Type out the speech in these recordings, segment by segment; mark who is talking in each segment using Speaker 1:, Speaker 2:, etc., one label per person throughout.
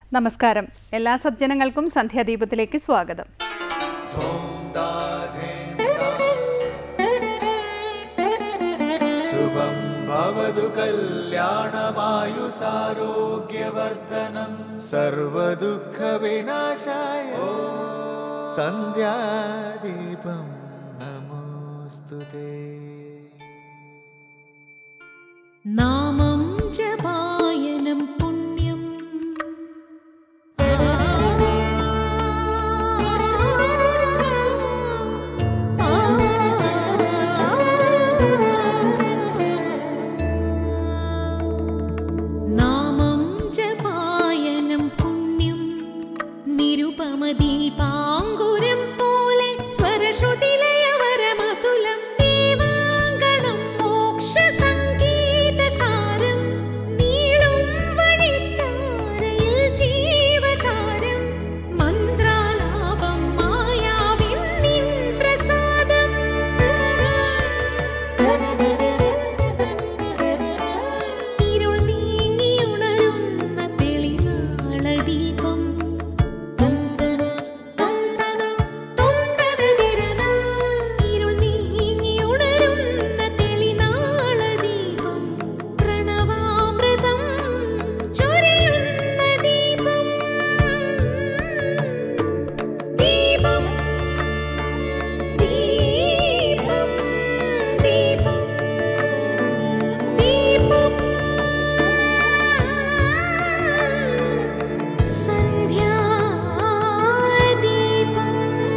Speaker 1: നമസ്കാരം എല്ലാ സജ്ജനങ്ങൾക്കും സന്ധ്യാദീപത്തിലേക്ക് സ്വാഗതം
Speaker 2: ശുഭം ഭവതു കല്യാണമായുസാരോഗ്യവർദ്ധനം സർവദുഃഖവിനാശായ സന്ധ്യാദീപം നമോസ്തുതേ
Speaker 3: നാമം ജപായനം പുണ്യം നാമം ജപായനം പുണ്യം നിരുപമദീപാങ്കുരം പോലെ സ്വരശ്രുതിലയവരമതുലം ദീവാങ്കണം മോക്ഷസംഗീതസാരം നീളും വഴിത്താരയിൽ ജീവതാരം മന്ത്രാലാപം മായാവിൻ നിൻ പ്രസാദം ഇരുൾ നീങ്ങിയുണരുന്ന തെളിനാളദീപം ഇരുൾ നീങ്ങിയുണരുന്ന തെളിനാളദീപം പ്രണവാമൃതം ചൊരിയുന്ന ദീപം ദീപം ദീപം ദീപം ദീപം സന്ധ്യാദീപം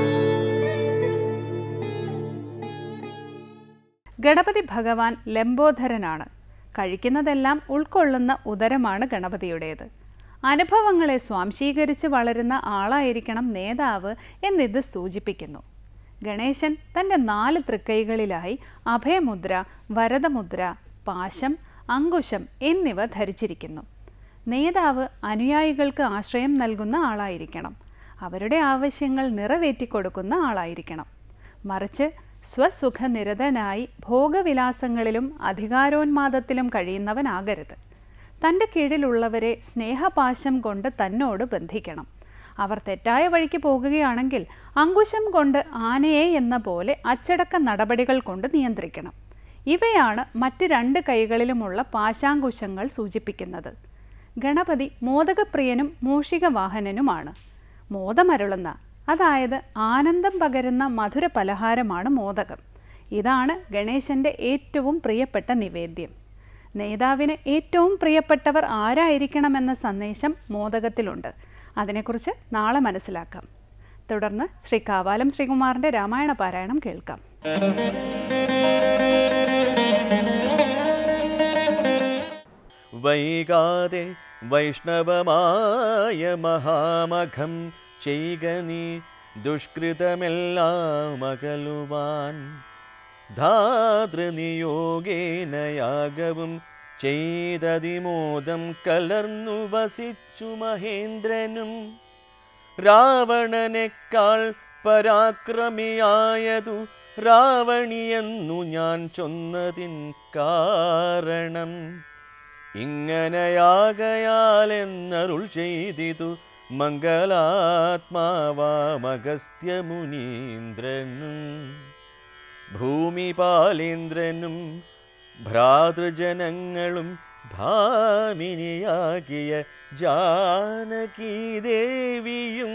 Speaker 1: ഗണപതി ഭഗവാൻ ലംബോധരനാണ് കഴിക്കുന്നതെല്ലാം ഉൾക്കൊള്ളുന്ന ഉദരമാണ് ഗണപതിയുടേത് അനുഭവങ്ങളെ സ്വാംശീകരിച്ച് വളരുന്ന ആളായിരിക്കണം നേതാവ് എന്നിത് സൂചിപ്പിക്കുന്നു ഗണേശൻ തൻ്റെ നാല് തൃക്കൈകളിലായി അഭയമുദ്ര വരദമുദ്ര പാശം അങ്കുശം എന്നിവ ധരിച്ചിരിക്കുന്നു നേതാവ് അനുയായികൾക്ക് ആശ്രയം നൽകുന്ന ആളായിരിക്കണം അവരുടെ ആവശ്യങ്ങൾ നിറവേറ്റിക്കൊടുക്കുന്ന ആളായിരിക്കണം മറിച്ച് സ്വസുഖനിരതനായി ഭോഗവിലാസങ്ങളിലും അധികാരോന്മാദത്തിലും കഴിയുന്നവനാകരുത് തൻ്റെ കീഴിലുള്ളവരെ സ്നേഹപാശം കൊണ്ട് തന്നോട് ബന്ധിക്കണം അവർ തെറ്റായ വഴിക്ക് പോകുകയാണെങ്കിൽ അങ്കുശം കൊണ്ട് ആനയെ എന്ന പോലെ അച്ചടക്ക നടപടികൾ കൊണ്ട് നിയന്ത്രിക്കണം ഇവയാണ് മറ്റ് രണ്ട് കൈകളിലുമുള്ള പാശാങ്കുശങ്ങൾ സൂചിപ്പിക്കുന്നത് ഗണപതി മോദകപ്രിയനും മൂഷികവാഹനനുമാണ് മോദമരുളുന്ന അതായത് ആനന്ദം പകരുന്ന മധുര പലഹാരമാണ് മോദകം ഇതാണ് ഗണേശൻ്റെ ഏറ്റവും പ്രിയപ്പെട്ട നിവേദ്യം നേതാവിന് ഏറ്റവും പ്രിയപ്പെട്ടവർ ആരായിരിക്കണമെന്ന സന്ദേശം മോദകത്തിലുണ്ട് അതിനെക്കുറിച്ച് നാളെ മനസ്സിലാക്കാം തുടർന്ന് ശ്രീ കാവാലം ശ്രീകുമാറിൻ്റെ രാമായണ പാരായണം കേൾക്കാം
Speaker 4: വൈകാതെ വൈഷ്ണവമായ മഹാമഖം ചെയ്ക നീ ദുഷ്കൃതമെല്ലാം അകലുവാൻ ധാതൃനിയോഗേന യാഗവും ചെയ്തതിമോദം കലർന്നു വസിച്ചു മഹേന്ദ്രനും രാവണനേക്കാൾ പരാക്രമിയായതു രാവണിയെന്നു ഞാൻ ചൊന്നതിൻ കാരണം ഇങ്ങനെയാകയാലെന്നരുൾ ചെയ്തിതു മംഗളാത്മാവാമഗസ്ത്യമുനീന്ദ്രനും ഭൂമിപാലേന്ദ്രനും ഭ്രാതൃജനങ്ങളും ഭാമിനിയാകിയ ജാനകീദേവിയും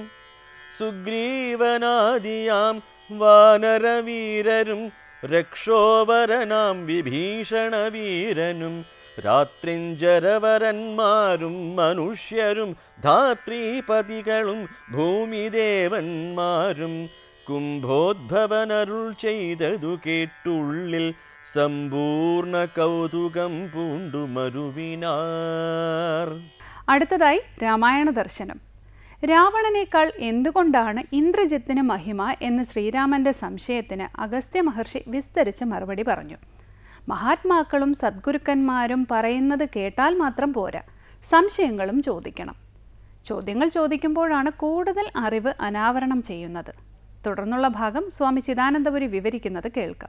Speaker 4: സുഗ്രീവനാദിയാം വാനരവീരരും രക്ഷോവരനാം വിഭീഷണവീരനും രാത്രിഞ്ചരവരന്മാരും മനുഷ്യരും ധാത്രീപതികളും ഭൂമിദേവന്മാരും കുംഭോദ്ഭവനരുൾ ചെയ്തതു കേട്ടുള്ളിൽ സമ്പൂർണ്ണ കൗതുകം പൂണ്ടു മരുവിനാർ
Speaker 1: അടുത്തതായി രാമായണ ദർശനം രാവണനേക്കാൾ എന്തുകൊണ്ടാണ് ഇന്ദ്രജിത്തിന് മഹിമ എന്ന് ശ്രീരാമന്റെ സംശയത്തിന് അഗസ്ത്യ മഹർഷി വിസ്തരിച്ച് മറുപടി പറഞ്ഞു മഹാത്മാക്കളും സദ്ഗുരുക്കന്മാരും പറയുന്നത് കേട്ടാൽ മാത്രം പോരാ സംശയങ്ങളും ചോദിക്കണം ചോദ്യങ്ങൾ ചോദിക്കുമ്പോഴാണ് കൂടുതൽ അറിവ് അനാവരണം ചെയ്യുന്നത് തുടർന്നുള്ള ഭാഗം സ്വാമി ചിദാനന്ദപുരി വിവരിക്കുന്നത് കേൾക്കാം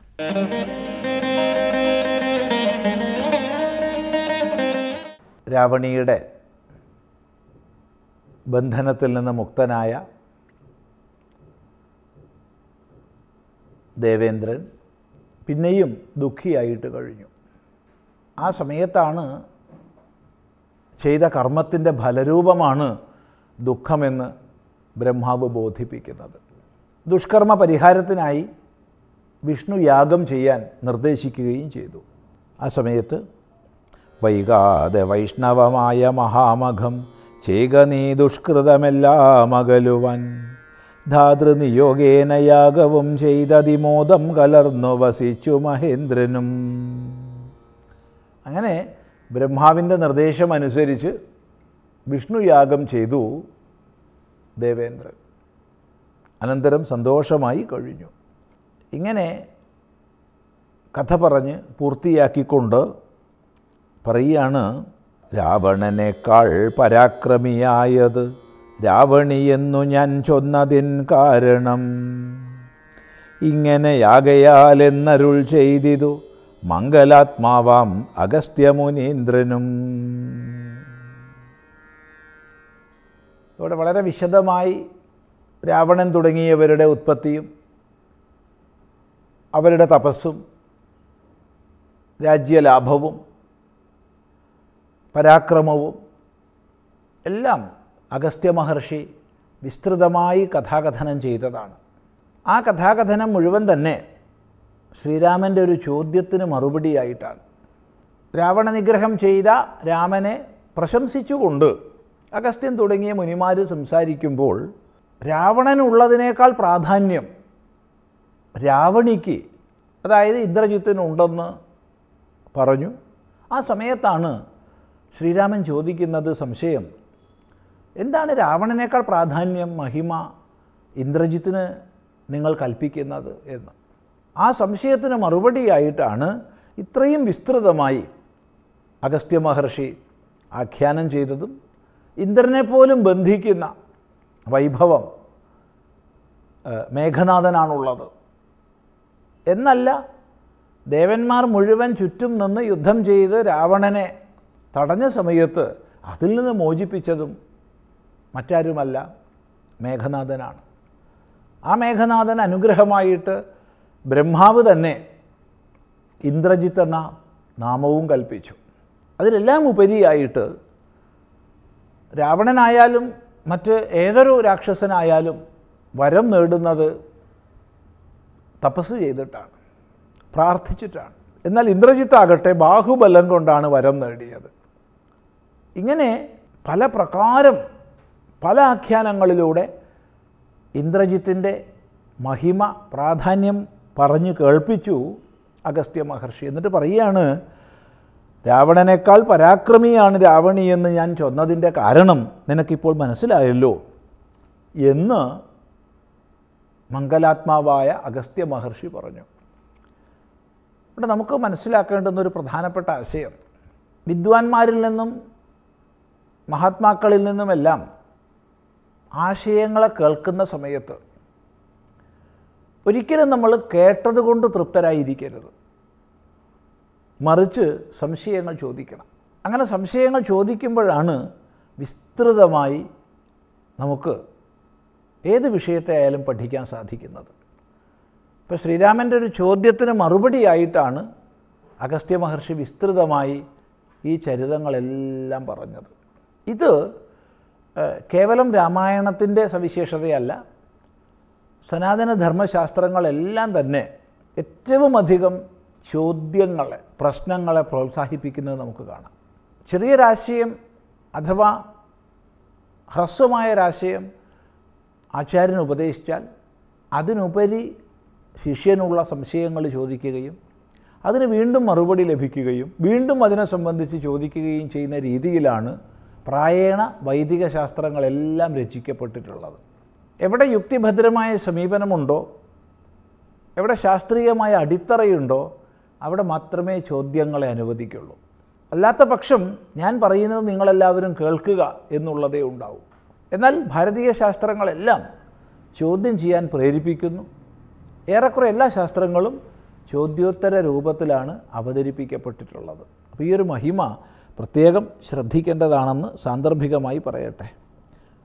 Speaker 5: രാവണിയുടെ ബന്ധനത്തിൽ നിന്ന് മുക്തനായ ദേവേന്ദ്രൻ പിന്നെയും ദുഃഖിയായിട്ട് കഴിഞ്ഞു ആ സമയത്താണ് ചെയ്ത കർമ്മത്തിൻ്റെ ഫലരൂപമാണ് ദുഃഖമെന്ന് ബ്രഹ്മാവ് ബോധിപ്പിക്കുന്നത് ദുഷ്കർമ്മ പരിഹാരത്തിനായി വിഷ്ണു യാഗം ചെയ്യാൻ നിർദ്ദേശിക്കുകയും ചെയ്തു ആ സമയത്ത് വൈകാതെ വൈഷ്ണവമായ മഹാമഘം ചെയ്ക നീ ദുഷ്കൃതമെല്ലാം അകലുവാൻ ധാതൃനിയോഗേന യാഗവും ചെയ്തതിമോദം കലർന്നു വസിച്ചു മഹേന്ദ്രനും അങ്ങനെ ബ്രഹ്മാവിൻ്റെ നിർദ്ദേശമനുസരിച്ച് വിഷ്ണു യാഗം ചെയ്തു ദേവേന്ദ്രൻ അനന്തരം സന്തോഷമായി കഴിഞ്ഞു ഇങ്ങനെ കഥ പറഞ്ഞ് പൂർത്തിയാക്കിക്കൊണ്ട് പറയുകയാണ് രാവണനേക്കാൾ പരാക്രമിയായത് രാവണിയെന്നു ഞാൻ ചൊന്നതിൻ കാരണം ഇങ്ങനെയാകയാൽ എന്നരുൾ ചെയ്തിതു മംഗലാത്മാവാം അഗസ്ത്യമുനീന്ദ്രനും ഇവിടെ വളരെ വിശദമായി രാവണൻ തുടങ്ങിയവരുടെ ഉത്പത്തിയും അവരുടെ തപസ്സും രാജ്യലാഭവും പരാക്രമവും എല്ലാം അഗസ്ത്യ മഹർഷി വിസ്തൃതമായി കഥാകഥനം ചെയ്തതാണ് ആ കഥാകഥനം മുഴുവൻ തന്നെ ശ്രീരാമൻ്റെ ഒരു ചോദ്യത്തിന് മറുപടിയായിട്ടാണ് രാവണ നിഗ്രഹം ചെയ്ത രാമനെ പ്രശംസിച്ചുകൊണ്ട് അഗസ്ത്യൻ തുടങ്ങിയ മുനിമാർ സംസാരിക്കുമ്പോൾ രാവണനുള്ളതിനേക്കാൾ പ്രാധാന്യം രാവണിക്ക് അതായത് ഇന്ദ്രജിത്തിനുണ്ടെന്ന് പറഞ്ഞു ആ സമയത്താണ് ശ്രീരാമൻ ചോദിക്കുന്നത് സംശയം എന്താണ് രാവണനേക്കാൾ പ്രാധാന്യം മഹിമ ഇന്ദ്രജിത്തിന് നിങ്ങൾ കൽപ്പിക്കുന്നത് എന്ന് ആ സംശയത്തിന് മറുപടിയായിട്ടാണ് ഇത്രയും വിസ്തൃതമായി അഗസ്ത്യ മഹർഷി ആഖ്യാനം ചെയ്തതും ഇന്ദ്രനെ പോലും ബന്ധിക്കുന്ന വൈഭവം ഏഹ്, മേഘനാഥനാണുള്ളത് എന്നല്ല ദേവന്മാർ മുഴുവൻ ചുറ്റും നിന്ന് യുദ്ധം ചെയ്ത് രാവണനെ തടഞ്ഞ സമയത്ത് അതിൽ നിന്ന് മോചിപ്പിച്ചതും മറ്റാരുമല്ല മേഘനാഥനാണ് ആ മേഘനാഥൻ അനുഗ്രഹമായിട്ട് ബ്രഹ്മാവ് തന്നെ ഇന്ദ്രജിത്ത് എന്ന നാമവും കൽപ്പിച്ചു അതിലെല്ലാം ഉപരിയായിട്ട് രാവണനായാലും മറ്റ് ഏതൊരു രാക്ഷസനായാലും വരം നേടുന്നത് തപസ് ചെയ്തിട്ടാണ് പ്രാർത്ഥിച്ചിട്ടാണ് എന്നാൽ ഇന്ദ്രജിത്താകട്ടെ ബാഹുബലം കൊണ്ടാണ് വരം നേടിയത് ഇങ്ങനെ പല പ്രകാരം പല ആഖ്യാനങ്ങളിലൂടെ ഇന്ദ്രജിത്തിൻ്റെ മഹിമ പ്രാധാന്യം പറഞ്ഞു കേൾപ്പിച്ചു അഗസ്ത്യ മഹർഷി എന്നിട്ട് പറയുകയാണ് രാവണനേക്കാൾ പരാക്രമിയാണ് രാവണി എന്ന് ഞാൻ ചൊന്നതിൻ്റെ കാരണം നിനക്കിപ്പോൾ മനസ്സിലായല്ലോ എന്ന് മംഗലാത്മാവായ അഗസ്ത്യ മഹർഷി പറഞ്ഞു ഇവിടെ നമുക്ക് മനസ്സിലാക്കേണ്ടുന്ന ഒരു പ്രധാനപ്പെട്ട ആശയം വിദ്വാൻമാരിൽ നിന്നും മഹാത്മാക്കളിൽ നിന്നുമെല്ലാം ആശയങ്ങളെ കേൾക്കുന്ന സമയത്ത് ഒരിക്കലും നമ്മൾ കേട്ടതുകൊണ്ട് തൃപ്തരായിരിക്കരുത് മറിച്ച് സംശയങ്ങൾ ചോദിക്കണം അങ്ങനെ സംശയങ്ങൾ ചോദിക്കുമ്പോഴാണ് വിസ്തൃതമായി നമുക്ക് ഏത് വിഷയത്തെ ആയാലും പഠിക്കാൻ സാധിക്കുന്നത് ഇപ്പോൾ ശ്രീരാമൻ്റെ ഒരു ചോദ്യത്തിന് മറുപടിയായിട്ടാണ് അഗസ്ത്യ മഹർഷി വിസ്തൃതമായി ഈ ചരിതങ്ങളെല്ലാം പറഞ്ഞത് ഇത് ഏഹ്, കേവലം രാമായണത്തിൻ്റെ സവിശേഷതയല്ല സനാതന ധർമ്മശാസ്ത്രങ്ങളെല്ലാം തന്നെ ഏറ്റവും അധികം ചോദ്യങ്ങളെ പ്രശ്നങ്ങളെ പ്രോത്സാഹിപ്പിക്കുന്നത് നമുക്ക് കാണാം ചെറിയൊരാശയം അഥവാ ഹ്രസ്വമായൊരാശയം ആചാര്യൻ ഉപദേശിച്ചാൽ അതിനുപരി ശിഷ്യനുള്ള സംശയങ്ങൾ ചോദിക്കുകയും അതിന് വീണ്ടും മറുപടി ലഭിക്കുകയും വീണ്ടും അതിനെ സംബന്ധിച്ച് ചോദിക്കുകയും ചെയ്യുന്ന രീതിയിലാണ് പ്രായേണ വൈദിക ശാസ്ത്രങ്ങളെല്ലാം രചിക്കപ്പെട്ടിട്ടുള്ളത് എവിടെ യുക്തിഭദ്രമായ സമീപനമുണ്ടോ എവിടെ ശാസ്ത്രീയമായ അടിത്തറയുണ്ടോ അവിടെ മാത്രമേ ചോദ്യങ്ങളെ അനുവദിക്കുള്ളൂ അല്ലാത്ത പക്ഷം ഞാൻ പറയുന്നത് നിങ്ങളെല്ലാവരും കേൾക്കുക എന്നുള്ളതേ ഉണ്ടാവൂ എന്നാൽ ഭാരതീയ ശാസ്ത്രങ്ങളെല്ലാം ചോദ്യം ചെയ്യാൻ പ്രേരിപ്പിക്കുന്നു ഏറെക്കുറെ എല്ലാ ശാസ്ത്രങ്ങളും ചോദ്യോത്തര രൂപത്തിലാണ് അവതരിപ്പിക്കപ്പെട്ടിട്ടുള്ളത് അപ്പോൾ ഈ ഒരു മഹിമ പ്രത്യേകം ശ്രദ്ധിക്കേണ്ടതാണെന്ന് സാന്ദർഭികമായി പറയട്ടെ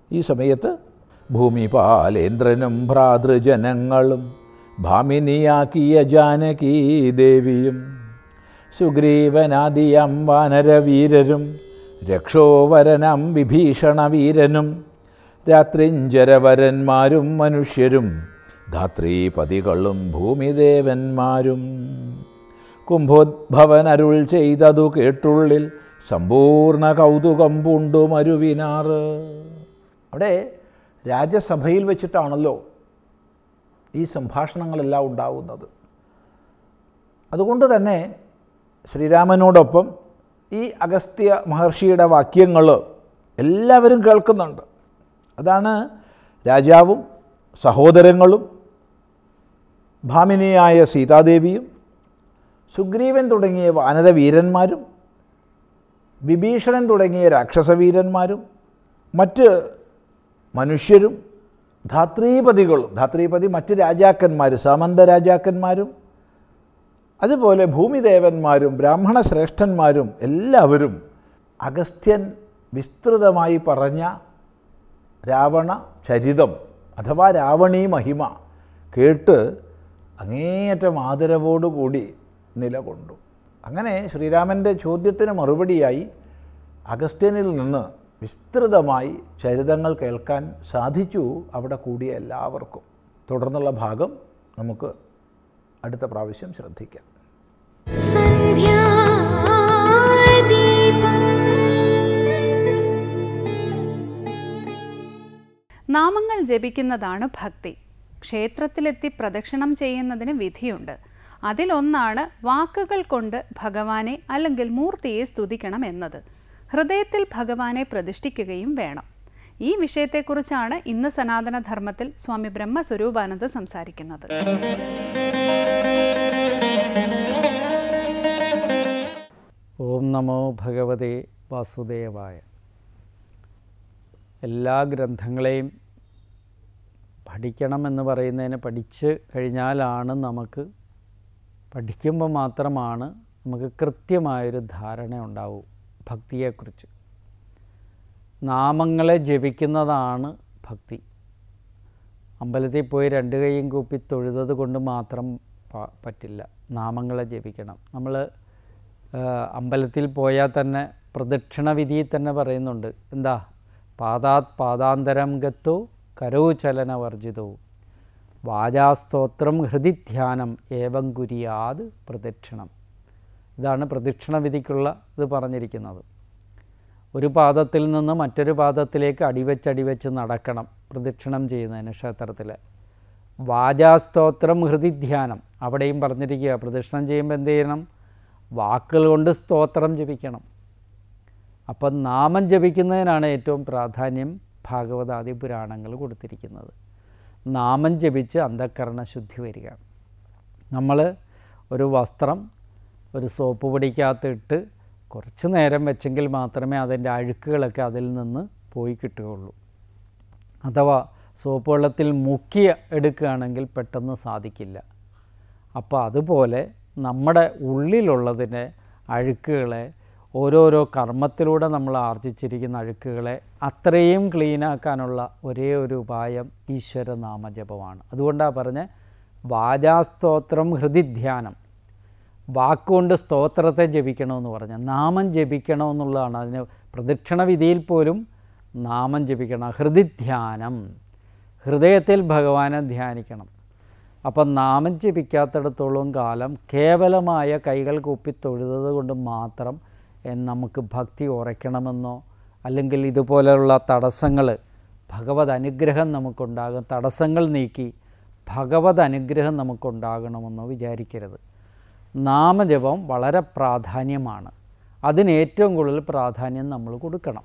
Speaker 5: ഈ സമയത്ത് ഭൂമിപാലേന്ദ്രനും ഭ്രാതൃജനങ്ങളും ഭാമിനിയാക്കിയ ജാനകീ ദേവിയും സുഗ്രീവനാദിയം വാനരവീരരും രക്ഷോവരനം വിഭീഷണവീരനും രാത്രിഞ്ചരവരന്മാരും മനുഷ്യരും ധാത്രീപതികളും ഭൂമിദേവന്മാരും കുംഭോദ്ഭവൻ അരുൾ ചെയ്തതു കേട്ടുള്ളിൽ സമ്പൂർണ്ണ കൗതുകം പൂണ്ടു മരുവിനാറ് അവിടെ രാജസഭയിൽ വെച്ചിട്ടാണല്ലോ ഈ സംഭാഷണങ്ങളെല്ലാം ഉണ്ടാവുന്നത് അതുകൊണ്ട് തന്നെ ശ്രീരാമനോടൊപ്പം ഈ അഗസ്ത്യ മഹർഷിയുടെ വാക്യങ്ങൾ എല്ലാവരും കേൾക്കുന്നുണ്ട് അതാണ് രാജാവും സഹോദരങ്ങളും ഭാമിനിയായ സീതാദേവിയും സുഗ്രീവൻ തുടങ്ങിയ വാനരവീരന്മാരും വിഭീഷണൻ തുടങ്ങിയ രാക്ഷസവീരന്മാരും മറ്റ് മനുഷ്യരും ധാത്രീപതികളും ധാത്രീപതി മറ്റ് രാജാക്കന്മാർ സാമന്ത രാജാക്കന്മാരും അതുപോലെ ഭൂമിദേവന്മാരും ബ്രാഹ്മണ ശ്രേഷ്ഠന്മാരും എല്ലാവരും അഗസ്ത്യൻ വിസ്തൃതമായി പറഞ്ഞ രാവണ ചരിതം അഥവാ രാവണീ മഹിമ കേട്ട് അങ്ങേയറ്റം ആദരവോടുകൂടി നിലകൊണ്ടു അങ്ങനെ ശ്രീരാമൻ്റെ ചോദ്യത്തിന് മറുപടിയായി അഗസ്ത്യനിൽ നിന്ന് വിസ്തൃതമായി ചരിതങ്ങൾ കേൾക്കാൻ സാധിച്ചു അവിടെ കൂടിയ എല്ലാവർക്കും തുടർന്നുള്ള ഭാഗം നമുക്ക് അടുത്ത പ്രാവശ്യം ശ്രദ്ധിക്കാം
Speaker 1: നാമങ്ങൾ ജപിക്കുന്നതാണ് ഭക്തി ക്ഷേത്രത്തിലെത്തി പ്രദക്ഷിണം ചെയ്യുന്നതിന് വിധിയുണ്ട് അതിലൊന്നാണ് വാക്കുകൾ കൊണ്ട് ഭഗവാനെ അല്ലെങ്കിൽ മൂർത്തിയെ സ്തുതിക്കണം എന്നത് ഹൃദയത്തിൽ ഭഗവാനെ പ്രതിഷ്ഠിക്കുകയും വേണം ഈ വിഷയത്തെക്കുറിച്ചാണ് ഇന്ന് സനാതനധർമ്മത്തിൽ സ്വാമി ബ്രഹ്മസ്വരൂപാനന്ദ സംസാരിക്കുന്നത്
Speaker 6: ഓം നമോ ഭഗവതേ വാസുദേവായ എല്ലാ ഗ്രന്ഥങ്ങളെയും പഠിക്കണമെന്ന് പറയുന്നതിന് പഠിച്ച് കഴിഞ്ഞാലാണ് നമുക്ക് പഠിക്കുമ്പോൾ മാത്രമാണ് നമുക്ക് കൃത്യമായൊരു ധാരണ ഉണ്ടാവൂ ഭക്തിയെക്കുറിച്ച് നാമങ്ങളെ ജപിക്കുന്നതാണ് ഭക്തി അമ്പലത്തിൽ പോയി രണ്ട് കൈയും കൂപ്പി തൊഴുതത് കൊണ്ട് മാത്രം പ- പറ്റില്ല നാമങ്ങളെ ജപിക്കണം നമ്മൾ അമ്പലത്തിൽ പോയാൽ തന്നെ പ്രദക്ഷിണ വിധിയിൽ തന്നെ പറയുന്നുണ്ട് എന്താ പാദാത് പാദാന്തരം ഗത്തോ കരോ ചലനവർജിതവും വാചാസ്തോത്രം ഹൃദിധ്യാനം ഏവം കുരിയാത് പ്രദക്ഷിണം ഇതാണ് പ്രദക്ഷിണ വിധിക്കുള്ള ഇത് പറഞ്ഞിരിക്കുന്നത് ഒരു പാദത്തിൽ നിന്ന് മറ്റൊരു പാദത്തിലേക്ക് അടിവെച്ച് അടിവെച്ച് നടക്കണം പ്രദക്ഷിണം ചെയ്യുന്നതിന് ക്ഷേത്രത്തിൽ വാചാസ്തോത്രം ഹൃദിധ്യാനം അവിടെയും പറഞ്ഞിരിക്കുക പ്രദക്ഷിണം ചെയ്യുമ്പോൾ എന്ത് ചെയ്യണം വാക്കുകൾ കൊണ്ട് സ്തോത്രം ജപിക്കണം അപ്പം നാമം ജപിക്കുന്നതിനാണ് ഏറ്റവും പ്രാധാന്യം ഭാഗവതാദി പുരാണങ്ങൾ കൊടുത്തിരിക്കുന്നത് നാമം ജപിച്ച് അന്ധക്കരണ ശുദ്ധി വരിക നമ്മൾ ഒരു വസ്ത്രം ഒരു സോപ്പ് പൊടിക്കകത്ത് ഇട്ട് കുറച്ച് നേരം വെച്ചെങ്കിൽ മാത്രമേ അതിൻ്റെ അഴുക്കുകളൊക്കെ അതിൽ നിന്ന് പോയി കിട്ടുകയുള്ളൂ അഥവാ സോപ്പ് വെള്ളത്തിൽ മുക്കി എടുക്കുകയാണെങ്കിൽ പെട്ടെന്ന് സാധിക്കില്ല അപ്പോൾ അതുപോലെ നമ്മുടെ ഉള്ളിലുള്ളതിനെ അഴുക്കുകളെ ഓരോരോ കർമ്മത്തിലൂടെ നമ്മൾ ആർജിച്ചിരിക്കുന്ന അഴുക്കുകളെ അത്രയും ക്ലീനാക്കാനുള്ള ഒരേ ഒരു ഉപായം ഈശ്വര നാമജപമാണ് അതുകൊണ്ടാണ് പറഞ്ഞ വാചാസ്തോത്രം ഹൃദിധ്യാനം വാക്കുകൊണ്ട് സ്തോത്രത്തെ ജപിക്കണമെന്ന് പറഞ്ഞ നാമം ജപിക്കണമെന്നുള്ളതാണ് അതിന് പ്രദക്ഷിണ വിധിയിൽ പോലും നാമം ജപിക്കണം ഹൃദിധ്യാനം ഹൃദയത്തിൽ ഭഗവാനെ ധ്യാനിക്കണം അപ്പം നാമം ജപിക്കാത്തിടത്തോളം കാലം കേവലമായ കൈകൾ കൂപ്പി തൊഴുതത് കൊണ്ട് മാത്രം എൻ നമുക്ക് ഭക്തി ഉറയ്ക്കണമെന്നോ അല്ലെങ്കിൽ ഇതുപോലെയുള്ള തടസ്സങ്ങൾ ഭഗവത് അനുഗ്രഹം നമുക്കുണ്ടാകും തടസ്സങ്ങൾ നീക്കി ഭഗവത് അനുഗ്രഹം നമുക്കുണ്ടാകണമെന്നോ വിചാരിക്കരുത് നാമജപം വളരെ പ്രാധാന്യമാണ് അതിന് ഏറ്റവും കൂടുതൽ പ്രാധാന്യം നമ്മൾ കൊടുക്കണം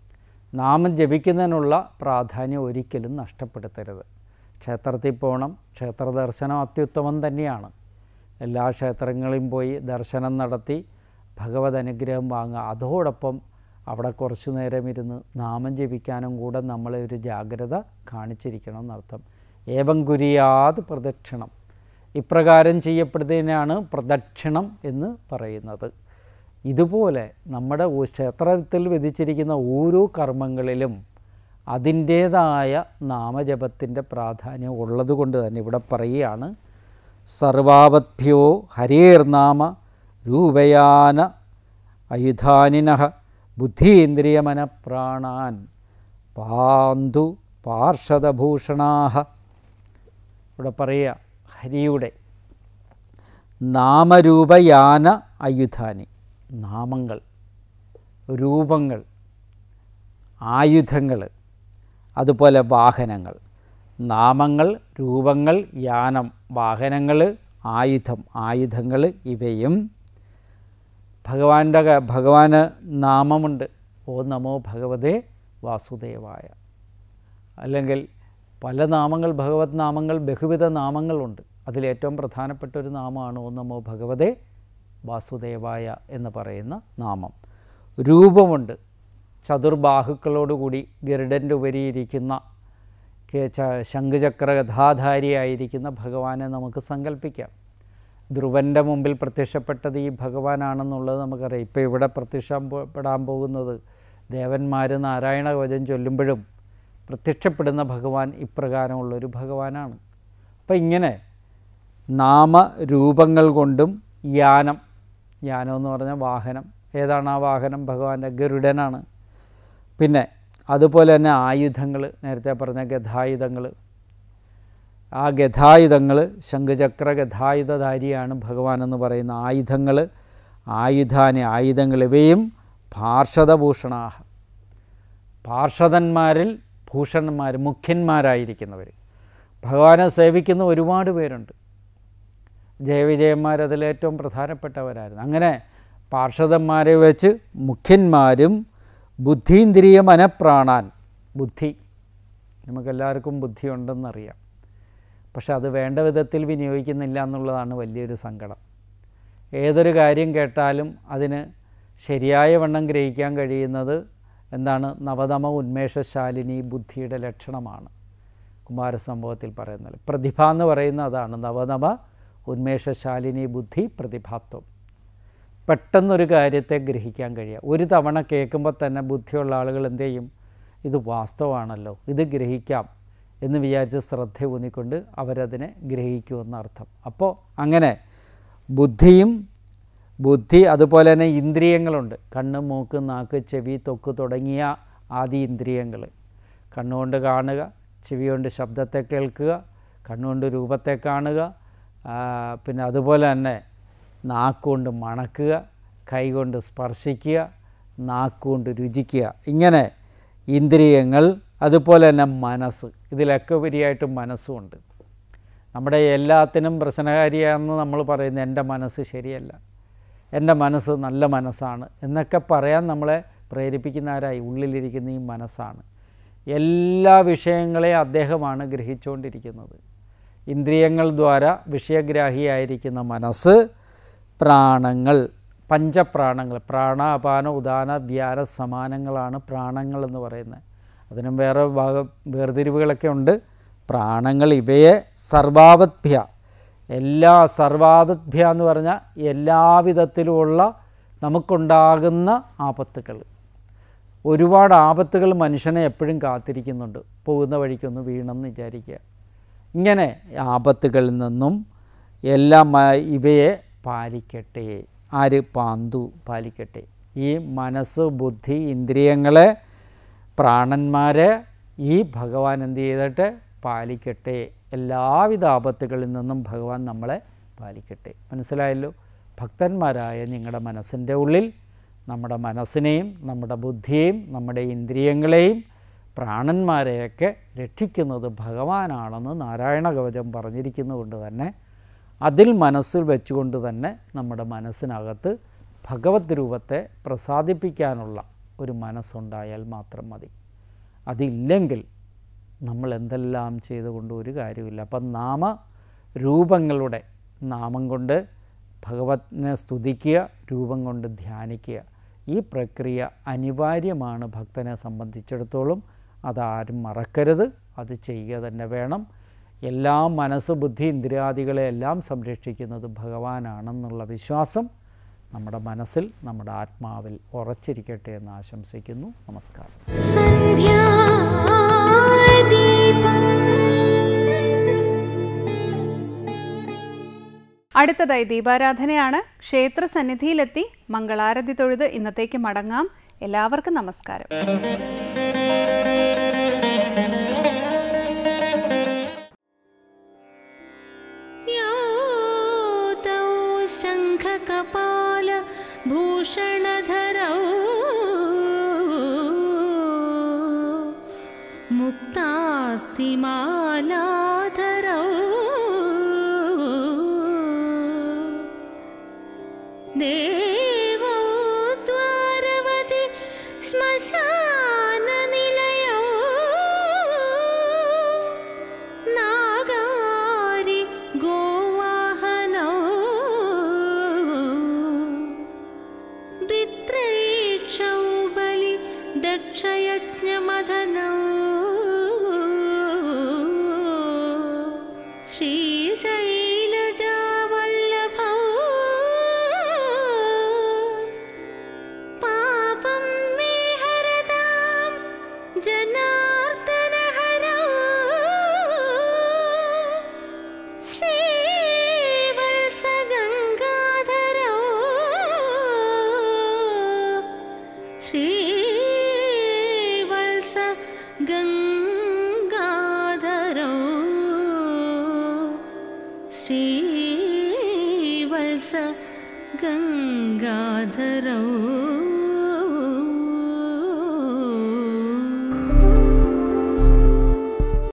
Speaker 6: നാമം ജപിക്കുന്നതിനുള്ള പ്രാധാന്യം ഒരിക്കലും നഷ്ടപ്പെടുത്തരുത് ക്ഷേത്രത്തിൽ പോകണം ക്ഷേത്ര ദർശനം അത്യുത്തമം തന്നെയാണ് എല്ലാ ക്ഷേത്രങ്ങളിലും പോയി ദർശനം നടത്തി ഭഗവത് അനുഗ്രഹം വാങ്ങുക അതോടൊപ്പം അവിടെ കുറച്ച് നേരം ഇരുന്ന് നാമം ജപിക്കാനും കൂടെ നമ്മളെ ഒരു ജാഗ്രത കാണിച്ചിരിക്കണം എന്നർത്ഥം ഏവം കുരിയാത് പ്രദക്ഷിണം ഇപ്രകാരം ചെയ്യപ്പെടുന്നതിനാണ് പ്രദക്ഷിണം എന്ന് പറയുന്നത് ഇതുപോലെ നമ്മുടെ ഓ- ക്ഷേത്രത്തിൽ വിധിച്ചിരിക്കുന്ന ഓരോ കർമ്മങ്ങളിലും അതിൻ്റേതായ നാമജപത്തിൻ്റെ പ്രാധാന്യം ഉള്ളതുകൊണ്ട് തന്നെ ഇവിടെ പറയുകയാണ് സർവാവത്ഭ്യോ ഹരേർനാമ രൂപയാന അയുധാനിന ബുദ്ധീന്ദ്രിയമനപ്രാണാൻ പാന്തു പാർഷദഭൂഷണാഹ ഇവിടെ പറയുക ഹരിയുടെ നാമരൂപയാന അയുധാനി നാമങ്ങൾ രൂപങ്ങൾ ആയുധങ്ങൾ അതുപോലെ വാഹനങ്ങൾ നാമങ്ങൾ രൂപങ്ങൾ യാനം വാഹനങ്ങൾ ആയുധം ആയുധങ്ങൾ ഇവയും ഭഗവാന്റെ ക- ഭഗവാന് നാമമുണ്ട് ഓ നമോ ഭഗവതേ വാസുദേവായ അല്ലെങ്കിൽ പല നാമങ്ങൾ ഭഗവത് നാമങ്ങൾ ബഹുവിധ നാമങ്ങളുണ്ട് അതിലേറ്റവും പ്രധാനപ്പെട്ട ഒരു നാമമാണ് ഓ നമോ ഭഗവതേ വാസുദേവായ എന്ന് പറയുന്ന നാമം രൂപമുണ്ട് ചതുർബാഹുക്കളോടുകൂടി ഗരുഡൻ്റെ ഉപരിയിരിക്കുന്ന കെ- ച- ശംഖുചക്ര ഗഥാധാരിയായിരിക്കുന്ന ഭഗവാനെ നമുക്ക് സങ്കല്പിക്കാം ധ്രുവൻ്റെ മുമ്പിൽ പ്രത്യക്ഷപ്പെട്ടത് ഈ ഭഗവാനാണെന്നുള്ളത് നമുക്കറിയാം ഇപ്പോൾ ഇവിടെ പ്രത്യക്ഷപ്പെടാൻ പോകുന്നത് ദേവന്മാർ നാരായണ കവചം ചൊല്ലുമ്പോഴും പ്രത്യക്ഷപ്പെടുന്ന ഭഗവാൻ ഇപ്രകാരമുള്ളൊരു ഭഗവാനാണ് അപ്പം ഇങ്ങനെ നാമരൂപങ്ങൾ കൊണ്ടും യാനം യാനം എന്ന് പറഞ്ഞാൽ വാഹനം ഏതാണ് ആ വാഹനം ഭഗവാന്റെ ഗരുഡനാണ് പിന്നെ അതുപോലെ തന്നെ ആയുധങ്ങൾ നേരത്തെ പറഞ്ഞ ഗതായുധങ്ങൾ ആ ഗതായുധങ്ങൾ ശംഖുചക്ര ഗതായുധധാരിയാണ് ഭഗവാൻ എന്ന് പറയുന്ന ആയുധങ്ങൾ ആയുധാനി ആയുധങ്ങൾ ഇവയും പാർഷദഭൂഷണാഹ പാർഷദന്മാരിൽ ഭൂഷണന്മാർ മുഖ്യന്മാരായിരിക്കുന്നവർ ഭഗവാനെ സേവിക്കുന്ന ഒരുപാട് പേരുണ്ട് ജയവിജയന്മാർ അതിലേറ്റവും പ്രധാനപ്പെട്ടവരായിരുന്നു അങ്ങനെ പാർഷദന്മാരെ വെച്ച് മുഖ്യന്മാരും ബുദ്ധീന്ദ്രിയ മനപ്രാണാൻ ബുദ്ധി നമുക്കെല്ലാവർക്കും ബുദ്ധിയുണ്ടെന്നറിയാം പക്ഷെ അത് വേണ്ട വിധത്തിൽ വിനിയോഗിക്കുന്നില്ല എന്നുള്ളതാണ് വലിയൊരു സങ്കടം ഏതൊരു കാര്യം കേട്ടാലും അതിന് ശരിയായ വണ്ണം ഗ്രഹിക്കാൻ കഴിയുന്നത് എന്താണ് നവതമ ഉന്മേഷശാലിനി ബുദ്ധിയുടെ ലക്ഷണമാണ് കുമാരസംഭവത്തിൽ പറയുന്നത് പ്രതിഭ എന്ന് പറയുന്ന അതാണ് നവതമ ഉന്മേഷശാലിനി ബുദ്ധി പ്രതിഭാത്വം പെട്ടെന്നൊരു കാര്യത്തെ ഗ്രഹിക്കാൻ കഴിയുക ഒരു തവണ കേൾക്കുമ്പോൾ തന്നെ ബുദ്ധിയുള്ള ആളുകൾ എന്ത് ചെയ്യും ഇത് വാസ്തവമാണല്ലോ ഇത് ഗ്രഹിക്കാം എന്ന് വിചാരിച്ച് ശ്രദ്ധ ഊന്നിക്കൊണ്ട് അവരതിനെ ഗ്രഹിക്കുമെന്നർത്ഥം അപ്പോൾ അങ്ങനെ ബുദ്ധിയും ബുദ്ധി അതുപോലെ തന്നെ ഇന്ദ്രിയങ്ങളുണ്ട് കണ്ണ് മൂക്ക് നാക്ക് ചെവി തൊക്ക് തുടങ്ങിയ ആദി ഇന്ദ്രിയങ്ങൾ കണ്ണുകൊണ്ട് കാണുക ചെവി കൊണ്ട് ശബ്ദത്തെ കേൾക്കുക കണ്ണുകൊണ്ട് രൂപത്തെ കാണുക ആ, പിന്നെ അതുപോലെ തന്നെ നാക്കുകൊണ്ട് മണക്കുക കൈകൊണ്ട് സ്പർശിക്കുക നാക്കുകൊണ്ട് രുചിക്കുക ഇങ്ങനെ ഇന്ദ്രിയങ്ങൾ അതുപോലെ തന്നെ മനസ്സ് ഇതിലൊക്കെ ഉപരിയായിട്ട് മനസ്സുമുണ്ട് നമ്മുടെ എല്ലാത്തിനും പ്രശ്നകാരിയാണെന്ന് നമ്മൾ പറയുന്നത് എൻ്റെ മനസ്സ് ശരിയല്ല എൻ്റെ മനസ്സ് നല്ല മനസ്സാണ് എന്നൊക്കെ പറയാൻ നമ്മളെ പ്രേരിപ്പിക്കുന്ന ആരായി ഉള്ളിലിരിക്കുന്ന ഈ മനസ്സാണ് എല്ലാ വിഷയങ്ങളെയും അദ്ദേഹമാണ് ഗ്രഹിച്ചുകൊണ്ടിരിക്കുന്നത് ഇന്ദ്രിയങ്ങൾ ദ്വാര വിഷയഗ്രാഹിയായിരിക്കുന്ന മനസ്സ് പ്രാണങ്ങൾ പഞ്ചപ്രാണങ്ങൾ പ്രാണാപാന ഉദാന വ്യാന സമാനങ്ങളാണ് പ്രാണങ്ങൾ എന്ന് പറയുന്നത് അതിനും വേറെ ഭാഗ വേർതിരിവുകളൊക്കെ ഉണ്ട് പ്രാണങ്ങൾ ഇവയെ സർവാവത്ഭ്യ എല്ലാ സർവാവത്ഭ്യ എന്ന് പറഞ്ഞാൽ എല്ലാവിധത്തിലുമുള്ള നമുക്കുണ്ടാകുന്ന ആപത്തുകൾ ഒരുപാട് ആപത്തുകൾ മനുഷ്യനെ എപ്പോഴും കാത്തിരിക്കുന്നുണ്ട് പോകുന്ന വഴിക്കൊന്ന് വീണെന്ന് വിചാരിക്കുക ഇങ്ങനെ ആപത്തുകളിൽ നിന്നും എല്ലാം മ- ഇവയെ പാലിക്കട്ടെ ആര് പാന്തു പാലിക്കട്ടെ ഈ മനസ്സ് ബുദ്ധി ഇന്ദ്രിയങ്ങളെ പ്രാണന്മാരെ ഈ ഭഗവാൻ എന്ത് ചെയ്തിട്ട് പാലിക്കട്ടെ എല്ലാവിധ ആപത്തുകളിൽ നിന്നും ഭഗവാൻ നമ്മളെ പാലിക്കട്ടെ മനസ്സിലായല്ലോ ഭക്തന്മാരായ നിങ്ങളുടെ മനസ്സിൻ്റെ ഉള്ളിൽ നമ്മുടെ മനസ്സിനെയും നമ്മുടെ ബുദ്ധിയെയും നമ്മുടെ ഇന്ദ്രിയങ്ങളെയും പ്രാണന്മാരെയൊക്കെ രക്ഷിക്കുന്നത് ഭഗവാനാണെന്ന് നാരായണ കവചം പറഞ്ഞിരിക്കുന്നതുകൊണ്ട് തന്നെ അതിൽ മനസ്സിൽ വെച്ചുകൊണ്ട് തന്നെ നമ്മുടെ മനസ്സിനകത്ത് ഭഗവത് രൂപത്തെ പ്രസാദിപ്പിക്കാനുള്ള ഒരു മനസ്സുണ്ടായാൽ മാത്രം മതി അതില്ലെങ്കിൽ നമ്മൾ എന്തെല്ലാം ചെയ്തുകൊണ്ട് ഒരു കാര്യമില്ല അപ്പം നാമ രൂപങ്ങളുടെ നാമം കൊണ്ട് ഭഗവത്തിനെ സ്തുതിക്കുക രൂപം കൊണ്ട് ധ്യാനിക്കുക ഈ പ്രക്രിയ അനിവാര്യമാണ് ഭക്തനെ സംബന്ധിച്ചിടത്തോളം അതാരും മറക്കരുത് അത് ചെയ്യുക തന്നെ വേണം എല്ലാ മനസ്സ് ബുദ്ധി ഇന്ദ്രിയാദികളെ എല്ലാം സംരക്ഷിക്കുന്നത് ഭഗവാനാണെന്നുള്ള വിശ്വാസം നമ്മുടെ മനസ്സിൽ നമ്മുടെ ആത്മാവിൽ ഉറച്ചിരിക്കട്ടെ എന്ന് ആശംസിക്കുന്നു നമസ്കാരം
Speaker 3: സന്ധ്യാ
Speaker 1: അടുത്തതായി ദീപാരാധനയാണ് ക്ഷേത്ര സന്നിധിയിലെത്തി മംഗളാരതി തൊഴുത് ഇന്നത്തേക്ക് മടങ്ങാം എല്ലാവർക്കും നമസ്കാരം
Speaker 3: यातौ शङ्खकपाल भूषणधरौ मुक्तास्ति मालाधरौ देवौ द्वारवति श्मशाननिलयौ नागारि गोवाहनौ द्वित्रैक्षौ बलि दक्षयज्ञमदनौ श्रीशैलजावल्लभौ पापं मे हरतां जनार्दनहरौ श्रीवत्सगङ्गाधरौ श्रीवत्स गङ्गाधरौ श्रीवत्स गङ्गाधरौ